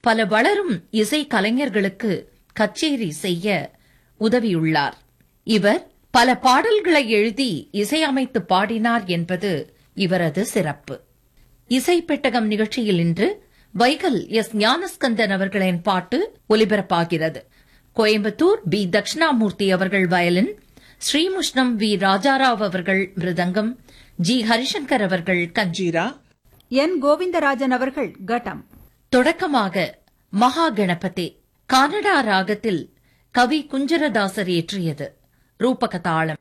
பல வளரும் இசை கலைஞர்களுக்கு கச்சேரி செய்ய உதவியுள்ளார் இவர் பல பாடல்களை எழுதி இசையமைத்து பாடினார் என்பது இவரது சிறப்பு இசை பெட்டகம் நிகழ்ச்சியில் இன்று வைகல் எஸ் ஞானஸ்கந்தன் அவர்களின் பாட்டு ஒலிபரப்பாகிறது கோயம்புத்தூர் பி தட்சிணாமூர்த்தி அவர்கள் வயலின் ஸ்ரீமுஷ்ணம் வி ராஜாராவ் அவர்கள் மிருதங்கம் ஜி ஹரிசங்கர் அவர்கள் கஞ்சி ஜீரா என் கோவிந்தராஜன் அவர்கள் கட்டம் தொடக்கமாக மகா கணபதி கனடா ராகத்தில் கவி குஞ்சரதாசர் இயற்றியது ரூபக தாளம்